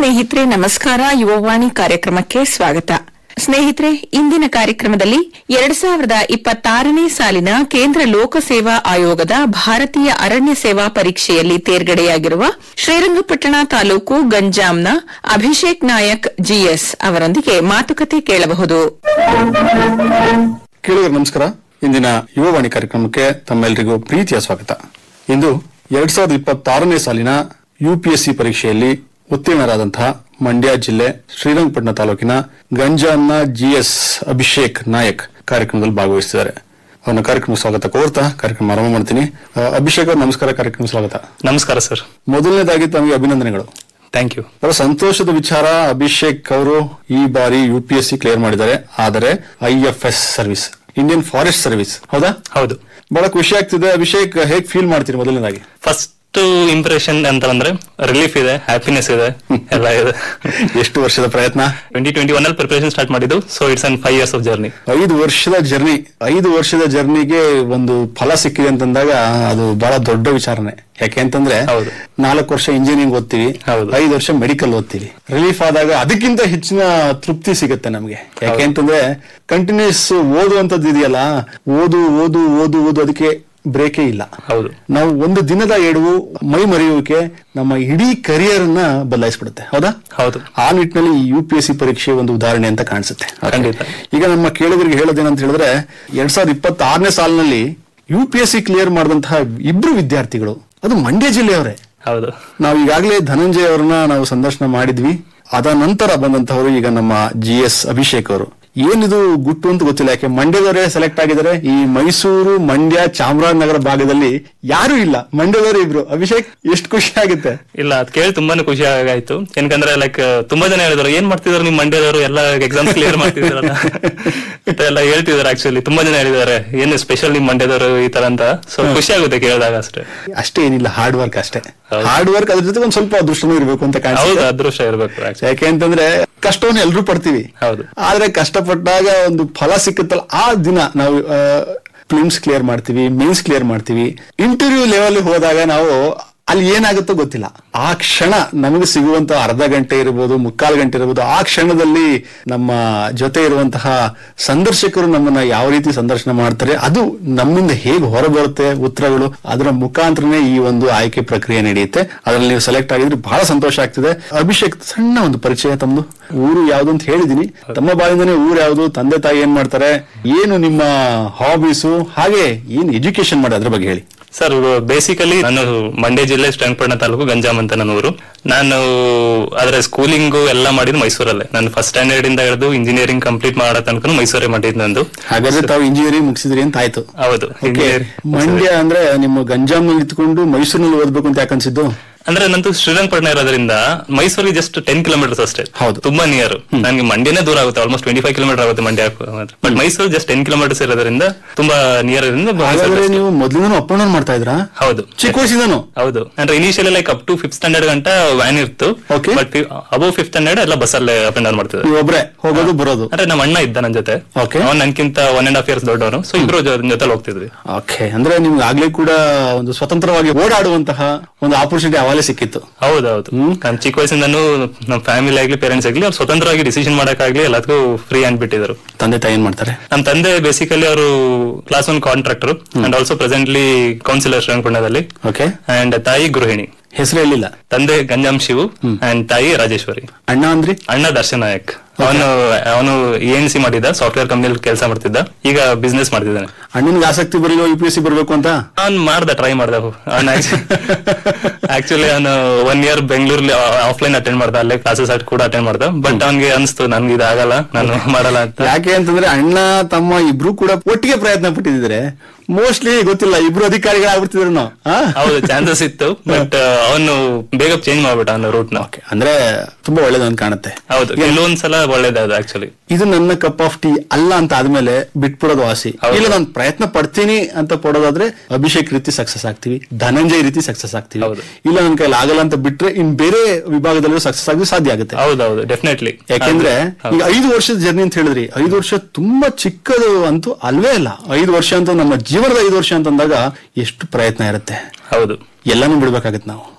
ಸ್ನೇಹಿತರೆ ನಮಸ್ಕಾರ ಯುವವಾಣಿ ಕಾರ್ಯಕ್ರಮಕ್ಕೆ ಸ್ವಾಗತ ಸ್ನೇಹಿತರೆ ಇಂದಿನ ಕಾರ್ಯಕ್ರಮದಲ್ಲಿ ಎರಡ್ ಸಾವಿರದ ಇಪ್ಪತ್ತಾರನೇ ಸಾಲಿನ ಕೇಂದ್ರ ಲೋಕಸೇವಾ ಆಯೋಗದ ಭಾರತೀಯ ಅರಣ್ಯ ಸೇವಾ ಪರೀಕ್ಷೆಯಲ್ಲಿ ತೇರ್ಗಡೆಯಾಗಿರುವ ಶ್ರೀರಂಗಪಟ್ಟಣ ತಾಲೂಕು ಗಂಜಾಂನ ಅಭಿಷೇಕ್ ನಾಯಕ್ ಜಿಎಸ್ ಅವರೊಂದಿಗೆ ಮಾತುಕತೆ ಕೇಳಬಹುದು ಕೇಳುಗರ ನಮಸ್ಕಾರ ಇಂದಿನ ಯುವವಾಣಿ ಕಾರ್ಯಕ್ರಮಕ್ಕೆ ತಮ್ಮೆಲ್ಲರಿಗೂ ಪ್ರೀತಿಯ ಸ್ವಾಗತ ಇಂದು ಎರಡ್ ಸಾವಿರದ ಇಪ್ಪತ್ತಾರನೇ ಸಾಲಿನ ಯುಪಿಎಸ್ಸಿ ಪರೀಕ್ಷೆಯಲ್ಲಿ ಉತ್ತೀರ್ಣರಾದಂತಹ ಮಂಡ್ಯ ಜಿಲ್ಲೆ ಶ್ರೀರಂಗಪಟ್ಟಣ ತಾಲೂಕಿನ ಗಂಜಾಂನ ಜಿಎಸ್ ಅಭಿಷೇಕ್ ನಾಯಕ್ ಕಾರ್ಯಕ್ರಮದಲ್ಲಿ ಭಾಗವಹಿಸಿದ್ದಾರೆ ಅವನ ಕಾರ್ಯಕ್ರಮ ಸ್ವಾಗತ ಕೋರ್ತಾ ಕಾರ್ಯಕ್ರಮ ಆರಂಭ ಮಾಡ್ತೀನಿ ಆ, ಅಭಿಷೇಕ್ ಅವ್ರ ನಮಸ್ಕಾರ ಕಾರ್ಯಕ್ರಮ ಸ್ವಾಗತ ನಮಸ್ಕಾರ ಸರ್ ಮೊದಲನೇದಾಗಿ ತಮಗೆ ಅಭಿನಂದನೆಗಳು ಥ್ಯಾಂಕ್ ಯು ಬಹಳ ಸಂತೋಷದ ವಿಚಾರ ಅಭಿಷೇಕ್ ಅವರು ಈ ಬಾರಿ U P S C clear ಮಾಡಿದ್ದಾರೆ ಆದರೆ I F S service Indian forest service ಹೌದಾ ಹೌದು ಬಹಳ ಖುಷಿ ಆಗ್ತಿದೆ ಅಭಿಷೇಕ್ ಹೇಗ್ ಫೀಲ್ ಮಾಡ್ತೀರಿ ಮೊದಲನೇದಾಗಿ ಫಸ್ಟ್ ಇಂಪ್ರೆಷನ್ ಅಂತ ಅಂದ್ರೆ ರಿಲೀಫ್ ಇದೆ ಹ್ಯಾಪಿನೆಸ್ ಇದೆ ಎಲ್ಲ ಇದೆ ಎಷ್ಟು ವರ್ಷದ ಪ್ರಯತ್ನ ಟ್ವೆಂಟಿ ಟ್ವೆಂಟಿ ಒನ್ ಅಲ್ಲಿ ಪ್ರಿಪರೇಷನ್ ಸ್ಟಾರ್ಟ್ ಮಾಡಿದ್ದು so it's an five years of journey ಐದು ವರ್ಷದ ಜರ್ನಿ ಐದು ವರ್ಷದ ಜರ್ನಿಗೆ ಒಂದು ಫಲ ಸಿಕ್ಕಿದೆ ಅಂತಂದಾಗ ಅದು ಬಹಳ ದೊಡ್ಡ ವಿಚಾರನೆ ಯಾಕೆ ಅಂತಂದ್ರೆ ಹೌದು. ನಾಲ್ಕು ವರ್ಷ ಇಂಜಿನಿಯರಿಂಗ್ ಓದ್ತೀವಿ ಹೌದು. ಐದು ವರ್ಷ ಮೆಡಿಕಲ್ ಓದ್ತೀವಿ ರಿಲೀಫ್ ಆದಾಗ ಅದಕ್ಕಿಂತ ಹೆಚ್ಚಿನ ತೃಪ್ತಿ ಸಿಗುತ್ತೆ ನಮಗೆ ಯಾಕೆ ಅಂತಂದ್ರೆ ಕಂಟಿನ್ಯೂಸ್ ಓದುವಂತದ್ದು ಇದೆಯಲ್ಲ ಓದು ಓದು ಓದು ಓದು ಅದಕ್ಕೆ ಬ್ರೇಕೇ ಇಲ್ಲ ಹೌದು ನಾವು ಒಂದು ದಿನದ ಎಡವು ಮೈ ಮರೆಯುವಿಕೆ ನಮ್ಮ ಇಡೀ ಕರಿಯರ್ ಅನ್ನ ಬದಲಾಯಿಸ್ಬಿಡುತ್ತೆ ಹೌದಾ ಹೌದು ಆ ನಿಟ್ಟಿನಲ್ಲಿ ಯು ಪಿ ಎಸ್ ಸಿ ಪರೀಕ್ಷೆ ಒಂದು ಉದಾಹರಣೆ ಅಂತ ಕಾಣಿಸುತ್ತೆ ಖಂಡಿತ. ಈಗ ನಮ್ಮ ಕೇಳುಗರಿಗೆ ಹೇಳೋದೇನಂತ ಹೇಳಿದ್ರೆ ಎರಡ್ ಸಾವಿರದ ಇಪ್ಪತ್ತಾರನೇ ಸಾಲಿನಲ್ಲಿ U P S C clear ಮಾಡಿದಂತಹ ಇಬ್ರು ವಿದ್ಯಾರ್ಥಿಗಳು ಅದು ಮಂಡ್ಯ ಜಿಲ್ಲೆಯವರೇ ಹೌದು ನಾವು ಈಗಾಗಲೇ ಧನಂಜಯ ಅವರನ್ನ ನಾವು ಸಂದರ್ಶನ ಮಾಡಿದ್ವಿ ಅದ ನಂತರ ಬಂದಂತವರು ಈಗ ನಮ್ಮ ಜಿ ಎಸ್ ಅಭಿಷೇಕ್ ಅವರು ಏನಿದು ಗುಟ್ಟು ಅಂತ ಗೊತ್ತಿಲ್ಲ ಯಾಕೆ ಮಂಡ್ಯದವರೇ ಸೆಲೆಕ್ಟ್ ಆಗಿದ್ದಾರೆ ಈ ಮೈಸೂರು ಮಂಡ್ಯ ಚಾಮರಾಜನಗರ ಭಾಗದಲ್ಲಿ ಯಾರು ಇಲ್ಲ ಮಂಡ್ಯದವರೇ ಇಬ್ರು ಅಭಿಷೇಕ್ ಎಷ್ಟು ಖುಷಿ ಆಗುತ್ತೆ ಇಲ್ಲ ಅದ್ ಕೇಳಿ ತುಂಬಾನೇ ಖುಷಿ ಆಗಾಯ್ತು ಏನಕಂದ್ರೆ ಲೈಕ್ ತುಂಬಾ ಜನ ಹೇಳಿದ್ರು ಏನ್ ಮಾಡ್ತಿದಾರೆ ನಿಮ್ ಮಂಡ್ಯದವರು ಎಲ್ಲ ಎಕ್ಸಾಮ್ ಕ್ಲಿಯರ್ ಮಾಡ್ತಿದಾರಲ್ಲ ಅಂತ ಎಲ್ಲ ಹೇಳ್ತಿದಾರೆ ಆಕ್ಚುಲಿ ತುಂಬಾ ಜನ ಹೇಳಿದಾರೆ ಏನು ಸ್ಪೆಷಲ್ ನಿಮ್ ಮಂಡ್ಯದವರು ಈ ತರ ಅಂತ ಸೊ ಖುಷಿ ಆಗುತ್ತೆ ಕೇಳಿದಾಗ ಅಷ್ಟೇ ಅಷ್ಟೇ ಏನಿಲ್ಲ ಹಾರ್ಡ್ ವರ್ಕ್ ಅಷ್ಟೇ ಹೌದು. ಹಾರ್ಡ್ ವರ್ಕ್ ಅದ್ರ ಜೊತೆ ಒಂದ್ ಸ್ವಲ್ಪ ಅದೃಷ್ಟನೂ ಇರಬೇಕು ಅಂತ ಹೌದು ಕಾಣಿಸುತ್ತೆ ಅದೃಷ್ಟ ಇರ್ಬೇಕು actually. ಯಾಕೆ ಅಂತಂದ್ರೆ ಕಷ್ಟವನ್ನು ಎಲ್ರೂ ಪಡ್ತೀವಿ ಹೌದು. ಆದ್ರೆ ಕಷ್ಟಪಟ್ಟಾಗ ಒಂದು ಫಲ ಸಿಕ್ಕುತ್ತಲ್ಲ ಆ ದಿನ ನಾವು ಫಿಲ್ಮ್ಸ್ ಕ್ಲಿಯರ್ ಮಾಡ್ತೀವಿ ಮೇನ್ಸ್ ಕ್ಲಿಯರ್ ಮಾಡ್ತೀವಿ ಇಂಟರ್ವ್ಯೂ ಲೆವೆಲ್ ಹೋದಾಗ ನಾವು ಅಲ್ಲಿ ಏನಾಗುತ್ತೋ ಗೊತ್ತಿಲ್ಲ ಆ ಕ್ಷಣ ನಮಗೆ ಸಿಗುವಂತ ಅರ್ಧ ಗಂಟೆ ಇರ್ಬೋದು ಮುಕ್ಕಾಲು ಗಂಟೆ ಇರ್ಬೋದು ಆ ಕ್ಷಣದಲ್ಲಿ ನಮ್ಮ ಜೊತೆ ಇರುವಂತಹ ಸಂದರ್ಶಕರು ನಮ್ಮನ್ನ ಯಾವ ರೀತಿ ಸಂದರ್ಶನ ಮಾಡ್ತಾರೆ ಅದು ನಮ್ಮಿಂದ ಹೇಗೆ ಹೊರಬರುತ್ತೆ ಉತ್ತರಗಳು ಅದರ ಮುಖಾಂತರನೇ ಈ ಒಂದು ಆಯ್ಕೆ ಪ್ರಕ್ರಿಯೆ ನಡೆಯುತ್ತೆ ಅದರಲ್ಲಿ ನೀವು ಸೆಲೆಕ್ಟ್ ಆಗಿದ್ರೆ ಬಹಳ ಸಂತೋಷ ಆಗ್ತಿದೆ ಅಭಿಷೇಕ್ ಸಣ್ಣ ಒಂದು ಪರಿಚಯ ತಮ್ಮದು ಊರು ಯಾವ್ದು ಅಂತ ಹೇಳಿದೀನಿ ತಮ್ಮ ಬಾಯಿಂದನೇ ಊರು ಯಾವ್ದು ತಂದೆ ತಾಯಿ ಏನ್ ಮಾಡ್ತಾರೆ ಏನು ನಿಮ್ಮ ಹಾಬೀಸು ಹಾಗೆ ಏನ್ ಎಜುಕೇಶನ್ ಮಾಡಿ ಅದ್ರ ಬಗ್ಗೆ ಹೇಳಿ ಸರ್ ಬೇಸಿಕಲಿ ನಾನು ಮಂಡ್ಯ ಜಿಲ್ಲೆ ಶ್ರೀರಂಗಪಟ್ಟಣ ತಾಲೂಕು ಗಂಜಾಮ್ ಅಂತ ನನ್ನ ಊರು ನಾನು ಅದರ ಸ್ಕೂಲಿಂಗು ಎಲ್ಲ ಮಾಡಿದ್ದು ಮೈಸೂರಲ್ಲೇ ನಾನು ಫಸ್ಟ್ ಸ್ಟ್ಯಾಂಡರ್ಡ್ ಇಂದ ಹಿಡಿದು ಇಂಜಿನಿಯರಿಂಗ್ ಕಂಪ್ಲೀಟ್ ಮಾಡೋ ತನಕ ಮೈಸೂರೇ ಮಾಡಿದ್ದು ನಂದು ಹಾಗಾದ್ರೆ ತಾವು ಇಂಜಿನಿಯರಿಂಗ್ ಮುಗಿಸಿದ್ರಿ ಅಂತ ಆಯ್ತು ಹೌದು ಓಕೆ engineering. ಮಂಡ್ಯ ಅಂದ್ರೆ ನಿಮ್ಮ ಗಂಜಾಮ್ನಲ್ಲಿ ಇತ್ಕೊಂಡು ಮೈಸೂರಿನಲ್ಲಿ ಓದ್ಬೇಕು ಅಂತ ಯಾಕೆ ಅನ್ಸಿದ್ದು ಅಂದ್ರೆ ನಂದು ಶ್ರೀರಂಗಪಟ್ಟಣ ಇರೋದ್ರಿಂದ ಮೈಸೂರಿಗೆ ಜಸ್ಟ್ ಟೆನ್ ಕಿಲೋಮೀಟರ್ಸ್ ಅಷ್ಟೇ ಹೌದು. ತುಂಬಾ ನಿಯರ್ ನನಗೆ ಮಂಡ್ಯನೇ ದೂರ ಆಗುತ್ತೆ ಆಲ್ಮೋಸ್ಟ್ ಟ್ವೆಂಟಿ ಫೈವ್ ಕಿಲೋಮೀಟರ್ ಆಗುತ್ತೆ Mandya but Mysuru just ten kilometres ಇರೋದ್ರಿಂದ ತುಂಬಾ ನಿಯರ್ ಇರೋದ್ರಿಂದ ಹಾಗಾದ್ರೆ ಮೈಸೂರು ನೀವು ಮೊದಲಿಂದ ಅಪ್ ಡೌನ್ ಮಾಡ್ತಾ ಇದ್ರಾ ಹೌದು ಚಿಕ್ಕ ವಯಸ್ಸಿಂದನು ಹೌದು ಅಂದ್ರೆ initially like up to fifth standard ಗಂಟ ವ್ಯಾನ್ ಇತ್ತು Okay. But above fifth standard ಎಲ್ಲ ಬಸ್ಸಲ್ಲೇ ಅಪ್ ಅಂಡ್ ಡೌನ್ ಮಾಡ್ತಿದ್ದೆ ನೀವು ಒಬ್ರೆ ಹೋಗೋದು ಬರೋದು ಅಂದ್ರೆ ನಮ್ಮ ಅಣ್ಣ ಇದ್ದ ನನ್ನ ಜೊತೆ Okay. ಅವ್ನು ನನ್ಕಿಂತ ಒನ್ ಅಂಡ್ ಹಾಫ್ ಇಯರ್ಸ್ ದೊಡ್ಡವನು ಸೊ ಇಬ್ರು ಜೊತೆ ಹೋಗ್ತಿದ್ವಿ ಓಕೆ ಅಂದ್ರೆ ನಿಮ್ಗೆ ಆಗ್ಲೇ ಕೂಡ ಒಂದು ಸ್ವತಂತ್ರವಾಗಿ ಓಡಾಡುವಂತಹ ಒಂದು ಆಪರ್ಚುನಿಟಿ ಅವಾಗಲೇ ಸಿಕ್ಕಿತ್ತು ಹೌದೌದು ನಾನು ಚಿಕ್ಕ ವಯಸ್ಸಿಂದನೂ ನಮ್ಮ ಫ್ಯಾಮಿಲಿ ಆಗ್ಲಿ ಪೇರೆಂಟ್ಸ್ ಆಗ್ಲಿ ಅವ್ರು ಸ್ವತಂತ್ರವಾಗಿ ಡಿಸಿಷನ್ ಮಾಡಕ್ಕಾಗ್ಲಿ ಎಲ್ಲದಕ್ಕೂ ಫ್ರೀ ಹ್ಯಾಂಡ್ ಬಿಟ್ಟಿದ್ರು ತಂದೆ ತಾಯಿ ಏನ್ ಮಾಡ್ತಾರೆ ನಮ್ಮ ತಂದೆ ಬೇಸಿಕಲಿ ಅವರು class one contractor and also presently councillor ಶ್ರೀರಂಗಪಟ್ಟಣದಲ್ಲಿ ಓಕೆ ಅಂಡ್ ತಾಯಿ ಗೃಹಿಣಿ ಹೆಸರು ಹೇಳಿಲ್ಲ ತಂದೆ ಗಂಜಾಮ್ ಶಿವು ಅಂಡ್ ತಾಯಿ ರಾಜೇಶ್ವರಿ ಅಣ್ಣ ಅಂದ್ರಿ ಅಣ್ಣ ದರ್ಶನ್ ನಾಯಕ್ ಅವನು ಅವನು ಎನ್ ಸಿ ಮಾಡಿದ್ದ ಸಾಫ್ಟ್ವೇರ್ ಕಂಪ್ನಿಯಲ್ಲಿ ಕೆಲಸ ಮಾಡ್ತಿದ್ದ ಈಗ ಬಿಸ್ನೆಸ್ ಮಾಡ್ತಿದ್ದಾನೆ ಅಣ್ಣನಿಗೆ ಆಸಕ್ತಿ ಬರಲಿಲ್ಲ ಯು ಪಿ ಎಸ್ ಸಿ ಬರ್ಬೇಕು ಅಂತ ಅವ್ನು ಮಾಡ್ದ ಟ್ರೈ ಮಾಡ್ದ ಅವ್ನು ಆಕ್ಚುಲಿ ಅವನು ಒನ್ ಇಯರ್ ಬೆಂಗಳೂರಲ್ಲಿ ಆಫ್ಲೈನ್ ಅಟೆಂಡ್ ಮಾಡ್ದ ಅಲ್ಲೇ ಕ್ಲಾಸಸ್ ಕೂಡ ಅಟೆಂಡ್ ಮಾಡ್ದ ಬಟ್ ಅವ್ನಿಗೆ ಅನ್ಸ್ತು ನನ್ಗೆ ಇದಾಗಲ್ಲ ನಾನು ಮಾಡಲ್ಲ ಅಂತ ಯಾಕೆ ಅಂತಂದ್ರೆ ಅಣ್ಣ ತಮ್ಮ ಇಬ್ರು ಕೂಡ ಒಟ್ಟಿಗೆ ಪ್ರಯತ್ನ ಪಟ್ಟಿದ್ರೆ ಮೋಸ್ಟ್ಲಿ ಗೊತ್ತಿಲ್ಲ ಇಬ್ರು ಅಧಿಕಾರಿಗಳಾಗ್ಬಿಡ್ತಿದ್ರು ನಾವು ಹೌದು ಚಾನ್ಸಸ್ ಇತ್ತು ಬಟ್ ಅವನು ಬೇಗ ಚೇಂಜ್ ಮಾಡ್ಬಿಟ್ಟ ಅವನ ರೂಟ್ ನ ಓಕೆ ಅಂದ್ರೆ ತುಂಬಾ ಒಳ್ಳೇದು ಅಂತ ಕಾಣುತ್ತೆ ಹೌದು ಕೆಲವೊಂದ್ಸಲ ಒಳ್ಳೇದದು ಆಕ್ಚುಲಿ ಇದು ನನ್ನ ಕಪ್ ಆಫ್ ಟೀ ಅಲ್ಲ ಅಂತ ಆದ್ಮೇಲೆ ಬಿಟ್ಬಿಡೋದು ವಾಸಿ ಹೌದು. ಇಲ್ಲ ನಾನು ಪ್ರಯತ್ನ ಪಡ್ತೀನಿ ಅಂತ ಪಡೋದಾದ್ರೆ ಅಭಿಷೇಕ್ ರೀತಿ ಸಕ್ಸಸ್ ಆಗ್ತೀವಿ ಧನಂಜಯ್ ರೀತಿ ಸಕ್ಸಸ್ ಆಗ್ತೀವಿ ಹೌದು. ಇಲ್ಲ ನನ್ನ ಕೈಲಿ ಆಗಲ್ಲ ಅಂತ ಬಿಟ್ರೆ ಇನ್ ಬೇರೆ ವಿಭಾಗದಲ್ಲೂ ಸಕ್ಸಸ್ ಆಗಿ ಸಾಧ್ಯ ಆಗುತ್ತೆ ಹೌದೌದು ಡೆಫಿನೆಟ್ಲಿ ಯಾಕೆಂದ್ರೆ ಈಗ ಐದು ವರ್ಷದ ಜರ್ನಿ ಅಂತ ಹೇಳಿದ್ರಿ ಐದು ವರ್ಷ ತುಂಬಾ ಚಿಕ್ಕದು ಅಂತೂ ಅಲ್ವೇ ಅಲ್ಲ ಐದು ವರ್ಷ ಅಂತ ನಮ್ಮ ಜೀವನದ ಐದು ವರ್ಷ ಅಂತಂದಾಗ ಎಷ್ಟು ಪ್ರಯತ್ನ ಇರುತ್ತೆ ಹೌದು ಎಲ್ಲಾನು ಬಿಡ್ಬೇಕಾಗತ್ತೆ ನಾವು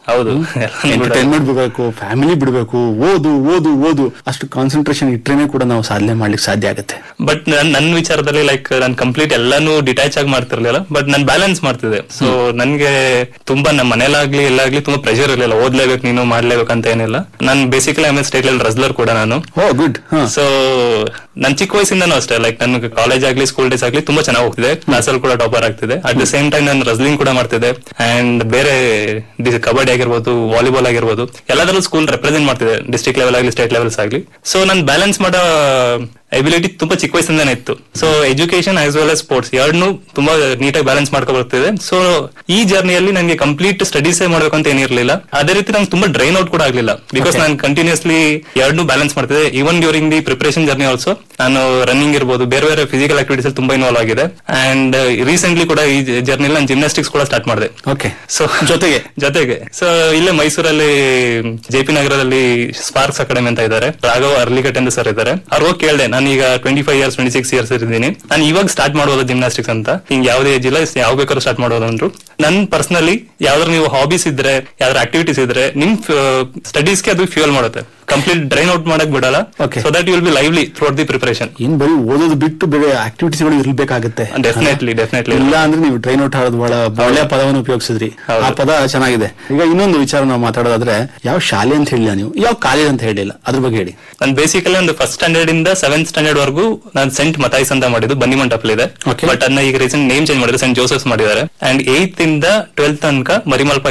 ಹೌದು ಎಲ್ಲಾನು ಬಿಡೋದು. ಎಂಟರ್ಟೈನ್ಮೆಂಟ್ ಬಿಡಬೇಕು ಫ್ಯಾಮಿಲಿ ಬಿಡಬೇಕು ಓದು ಓದು ಓದು ಅಷ್ಟು ಕಾನ್ಸಂಟ್ರೇಷನ್ ಇಟ್ರೇನೆ ಕೂಡ ನಾವು ಸಾಧನೆ ಮಾಡ್ಲಿಕ್ಕೆ ಸಾಧ್ಯ ಆಗುತ್ತೆ ಬಟ್ ನನ್ ನನ್ನ ವಿಚಾರದಲ್ಲಿ ಲೈಕ್ ನಾನು ಕಂಪ್ಲೀಟ್ ಎಲ್ಲಾನು ಡಿಟ್ಯಾಚ್ ಆಗಿ ಮಾಡ್ತಿರ್ಲಿಲ್ಲ ಬಟ್ ನಾನು ಬ್ಯಾಲೆನ್ಸ್ ಮಾಡ್ತಿದ್ದೆ ಸೊ ನನ್ಗೆ ತುಂಬಾ ನಮ್ಮ ಮನೇಲಾಗ್ಲಿ ಎಲ್ಲಾಗ್ಲಿ ತುಂಬಾ ಪ್ರೆಷರ್ ಇರಲಿಲ್ಲ ಓದ್ಲೇಬೇಕು ನೀನು ಮಾಡ್ಲೇಬೇಕು ಅಂತ ಏನಿಲ್ಲ ನಾನು ಬೇಸಿಕಲಿ ಆಮೇಲೆ ಸ್ಟೇಟ್ ಲೆವೆಲ್ ರಸ್ಲರ್ ಕೂಡ ನಾನು ಓ ಗುಡ್ ಹಾ ಸೊ ನನ್ ಚಿಕ್ಕ ವಯಸ್ಸಿಂದನೂ ಅಷ್ಟೇ ಲೈಕ್ ನನ್ಗೆ ಕಾಲೇಜ್ ಆಗ್ಲಿ ಸ್ಕೂಲ್ ಡೇಸ್ ಆಗ್ಲಿ ತುಂಬಾ ಚೆನ್ನಾಗಿ ಹೋಗ್ತಿದೆ ಕ್ಲಾಸ್ ಅಲ್ಲಿ ಕೂಡ ಟಾಪರ್ ಆಗ್ತಿದೆ ಅಟ್ ದ ಸೇಮ್ ಟೈಮ್ ನಾನು ರಸ್ಲಿಂಗ್ ಕೂಡ ಮಾಡ್ತಿದ್ದೆ ಅಂಡ್ ಬೇರೆ ದಿ- ಕಬಡ್ಡಿ ಆಗಿರ್ಬೋದು ವಾಲಿಬಾಲ್ ಆಗಿರ್ಬೋದು ಎಲ್ಲದರಲ್ಲೂ ಸ್ಕೂಲ್ ರೆಪ್ರೆಸೆಂಟ್ ಮಾಡ್ತಿದೆ ಡಿಸ್ಟ್ರಿಕ್ಟ್ ಲೆವೆಲ್ ಆಗಲಿ ಸ್ಟೇಟ್ ಲೆವೆಲ್ಸ್ ಆಗಲಿ ಸೊ ನಾನು ಬ್ಯಾಲೆನ್ಸ್ ಮಾಡೋ ಎಬಿಲಿಟಿ ತುಂಬಾ ಚಿಕ್ಕ ವಯಸ್ಸಿಂದಾನೆ ಇತ್ತು so education as well as sports ಎರಡನ್ನೂ ತುಂಬಾ ನೀಟಾಗಿ ಬ್ಯಾಲೆನ್ಸ್ ಮಾಡ್ಕೊ ಬರ್ತಿದೆ ಸೊ ಈ ಜರ್ನಿಯಲ್ಲಿ ನನಗೆ ಕಂಪ್ಲೀಟ್ ಸ್ಟಡೀಸ್ ಮಾಡ್ಬೇಕು ಅಂತ ಏನಿರ್ಲಿಲ್ಲ ಅದೇ ರೀತಿ ನಂಗೆ ತುಂಬಾ ಡ್ರೈನ್ ಔಟ್ ಕೂಡ ಆಗ್ಲಿಲ್ಲ ಬಿಕಾಸ್ Okay. ನಾನು ಕಂಟಿನ್ಯೂಸ್ಲಿ ಎರಡನ್ನೂ ಬ್ಯಾಲೆನ್ಸ್ ಮಾಡ್ತಿದ್ದೆ even during the preparation journey also ನಾನು ರನ್ನಿಂಗ್ ಇರ್ಬೋದು ಬೇರೆ ಬೇರೆ ಫಿಸಿಕಲ್ ಆಕ್ಟಿವಿಟೀಸ್ ಅಲ್ಲಿ ತುಂಬಾ ಇನ್ವಾಲ್ವ್ ಆಗಿದೆ ಅಂಡ್ ರೀಸೆಂಟ್ಲಿ ಕೂಡ ಈ ಜರ್ನಿಲಿ ನಾನು ಜಿಮ್ನಾಸ್ಟಿಕ್ಸ್ ಕೂಡ ಸ್ಟಾರ್ಟ್ ಮಾಡಿದೆ ಓಕೆ ಸೊ ಜೊತೆಗೆ ಜೊತೆಗೆ ಸೊ ಇಲ್ಲೇ ಮೈಸೂರಲ್ಲಿ ಜೆ ಪಿ ನಗರದಲ್ಲಿ ಸ್ಪಾರ್ಕ್ಸ್ ಅಕಾಡೆಮಿ ಅಂತ ಇದ್ದಾರೆ ರಾಘವ್ ಅರ್ಲಿಕಟ್ ಎಂದು ಸರ್ ಇದ್ದಾರೆ ಅವ್ರು ಹೋಗಿ ಕೇಳಿದೆ ನಾನು ಈಗ twenty five years twenty six years ಇದ್ದೀನಿ ನಾನು ಇವಾಗ ಸ್ಟಾರ್ಟ್ ಮಾಡ್ಬೋದು ಜಿಮ್ನಾಸ್ಟಿಕ್ಸ್ ಅಂತ ಹಿಂಗ್ ಯಾವುದೇ ಏಜ್ ಇಲ್ಲ ಯಾವ ಬೇಕಾದ್ರೂ ಸ್ಟಾರ್ಟ್ ಮಾಡೋದು ಅಂದ್ರು ನನ್ ಪರ್ಸನಲಿ ಯಾವ್ದಾದ್ರು ನೀವು ಹಾಬೀಸ್ ಇದ್ರೆ ಯಾವ್ದಾದ್ರು ಆಕ್ಟಿವಿಟೀಸ್ ಇದ್ರೆ ನಿಮ್ ಸ್ಟಡೀಸ್ಗೆ ಅದು ಫ್ಯೂಯಲ್ ಮಾಡುತ್ತೆ ಕಂಪ್ಲೀಟ್ ಡ್ರೈನ್ ಔಟ್ ಮಾಡಕ್ ಬಿಡಲ್ಲ Okay. So that will be lively throughout the preparation ಏನ್ ಬರೀ ಓದೋದು ಬಿಟ್ಟು ಬೇರೆ ಆಕ್ಟಿವಿಟೀಸ್ ಗಳು ಇರ್ಬೇಕಾಗತ್ತೆ ಡೆಫಿನೆಟ್ಲಿ ಡೆಫಿನೆಟ್ಲಿ ಇಲ್ಲ ಅಂದ್ರೆ ನೀವು ಟ್ರೈನ್ ಔಟ್ ಆಡೋದು ಬಹಳ ಒಳ್ಳೆಯ ಪದವನ್ನು ಉಪಯೋಗಿಸಿದ್ರಿ ಹೌದು. ಆ ಪದ ಚೆನ್ನಾಗಿದೆ ಈಗ ಇನ್ನೊಂದು ವಿಚಾರ ನಾವು ಮಾತಾಡೋದಾದ್ರೆ ಯಾವ ಶಾಲೆ ಅಂತ ಹೇಳಿಲ್ಲ ನೀವು ಯಾವ ಕಾಲೇಜ್ ಅಂತ ಹೇಳಿಲ್ಲ ಅದ್ರ ಬಗ್ಗೆ ಹೇಳಿ ನಾನು ಬೇಸಿಕಲಿ ಒಂದು ಫಸ್ಟ್ ಸ್ಟ್ಯಾಂಡರ್ಡ್ ಇಂದ ಸೆವೆಂತ್ ಸ್ಟ್ಯಾಂಡರ್ಡ್ ವರೆಗೂ ನಾನು ಸೆಂಟ್ ಮತೈಸ್ ಅಂತ ಮಾಡಿದ್ದು ಬನ್ನಿ ಮಂಟಪಲ್ಲಿದೆ Okay. ಬಟ್ ಅದನ್ನ ಈಗ ರೀಸೆಂಟ್ ನೇಮ್ ಚೇಂಜ್ ಮಾಡಿದ್ರೆ ಸೆಂಟ್ ಜೋಸೆಫ್ಸ್ ಮಾಡಿದ್ದಾರೆ ಅಂಡ್ ಏತ್ ಇಂದ ಟ್ವೆಲ್ತ್ ತನಕ ಮರಿಮಲ್ಪ